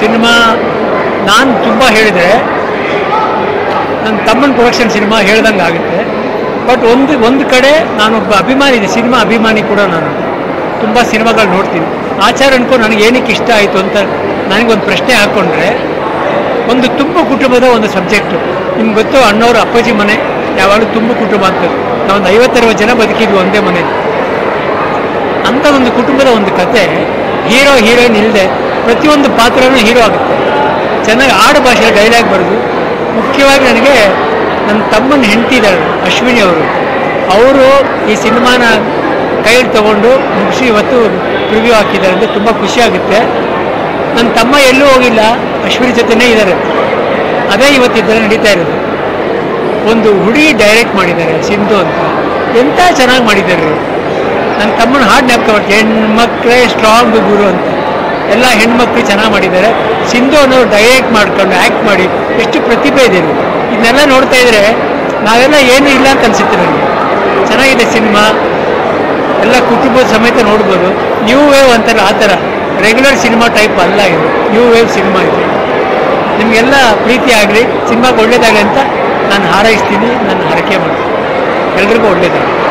Cinema ನಾನು ತುಂಬ ಹೇಳಿದರೆ ನನ್ನ ತಮ್ಮನ ಪ್ರೊಡಕ್ಷನ್ ಸಿನಿಮಾ ಹೇಳ್ದಂಗೆ ಆಗುತ್ತೆ ಬಟ್ ಒಂದು ಒಂದು ಕಡೆ ನಾನೊಬ್ಬ ಅಭಿಮಾನಿ ಇದೆ ಸಿನಿಮಾ ಅಭಿಮಾನಿ ಕೂಡ ನಾನು ತುಂಬ ಸಿನಿಮಾಗಳು ನೋಡ್ತೀನಿ ಆಚಾರ ಅನ್ಕೊ ನನಗೆ ಏನಕ್ಕೆ ಇಷ್ಟ ಆಯಿತು ಅಂತ ನನಗೊಂದು ಪ್ರಶ್ನೆ ಹಾಕ್ಕೊಂಡ್ರೆ ಒಂದು ತುಂಬ ಕುಟುಂಬದ ಒಂದು ಸಬ್ಜೆಕ್ಟು ನಿಮ್ಗೆ ಗೊತ್ತು ಅಣ್ಣವ್ರ ಅಪ್ಪಾಜಿ ಮನೆ ಯಾವಾಗಲೂ ತುಂಬ ಕುಟುಂಬ ಅಂತ ನಾವೊಂದು ಐವತ್ತರವತ್ತು ಜನ ಬದುಕಿದ್ವಿ ಒಂದೇ ಮನೆ ಅಂಥ ಒಂದು ಕುಟುಂಬದ ಒಂದು ಕತೆ ಹೀರೋ ಹೀರೋಯಿನ್ ಇಲ್ಲದೆ ಪ್ರತಿಯೊಂದು ಪಾತ್ರನೂ ಹೀರೋ ಆಗುತ್ತೆ ಚೆನ್ನಾಗಿ ಆಡು ಭಾಷೆ ಡೈಲಾಗ್ ಬರೋದು ಮುಖ್ಯವಾಗಿ ನನಗೆ ನನ್ನ ತಮ್ಮನ ಹೆಂಡತಿ ಇದ್ದಾರೆ ಅಶ್ವಿನಿ ಅವರು ಅವರು ಈ ಸಿನಿಮಾನ ಕೈಯಲ್ಲಿ ತಗೊಂಡು ಮುಗಿಸಿ ಇವತ್ತು ಪ್ರಿವ್ಯೂ ಹಾಕಿದ್ದಾರೆ ಅಂದರೆ ತುಂಬ ಖುಷಿ ಆಗುತ್ತೆ ನನ್ನ ತಮ್ಮ ಎಲ್ಲೂ ಹೋಗಿಲ್ಲ ಅಶ್ವಿನಿ ಜೊತೆನೇ ಇದ್ದಾರೆ ಅದೇ ಇವತ್ತು ಇದರ ನಡೀತಾ ಇರೋದು ಒಂದು ಹುಡುಗಿ ಡೈರೆಕ್ಟ್ ಮಾಡಿದ್ದಾರೆ ಸಿಂಧು ಅಂತ ಎಂಥ ಚೆನ್ನಾಗಿ ಮಾಡಿದ್ದಾರೆ ನನ್ನ ತಮ್ಮನ ಹಾಡು ಜ್ಞಾಪಕ ಬರ್ತದೆ ಹೆಣ್ಮಕ್ಳೇ ಸ್ಟ್ರಾಂಗ್ ಗುರು ಅಂತ ಎಲ್ಲ ಹೆಣ್ಮಕ್ಳು ಚೆನ್ನಾಗಿ ಮಾಡಿದ್ದಾರೆ ಸಿಂಧು ಅನ್ನೋರು ಡೈರೆಕ್ಟ್ ಮಾಡ್ಕೊಂಡು ಆ್ಯಕ್ಟ್ ಮಾಡಿ ಎಷ್ಟು ಪ್ರತಿಭೆ ಇದೆ ಇಲ್ಲಿ. ಇದನ್ನೆಲ್ಲ ನೋಡ್ತಾ ಇದ್ರೆ ನಾವೆಲ್ಲ ಏನೂ ಇಲ್ಲ ಅಂತ ಅನ್ಸುತ್ತೆ ನನಗೆ ಚೆನ್ನಾಗಿದೆ ಸಿನಿಮಾ ಎಲ್ಲ ಕುಟುಂಬದ ಸಮೇತ ನೋಡ್ಬೋದು ನ್ಯೂ ವೇವ್ ಅಂತಾರೆ ಆ ಥರ ರೆಗ್ಯುಲರ್ ಸಿನಿಮಾ ಟೈಪ್ ಅಲ್ಲ ಇದು ನ್ಯೂ ವೇವ್ ಸಿನಿಮಾ ಇದು ನಿಮಗೆಲ್ಲ ಪ್ರೀತಿ ಆಗಲಿ ಸಿನಿಮಾಗೆ ಒಳ್ಳೇದಾಗಲಿ ಅಂತ ನಾನು ಹಾರೈಸ್ತೀನಿ ನಾನು ಹರಕೆ ಮಾಡ್ತೀನಿ ಎಲ್ರಿಗೂ ಒಳ್ಳೇದಾಗಲಿ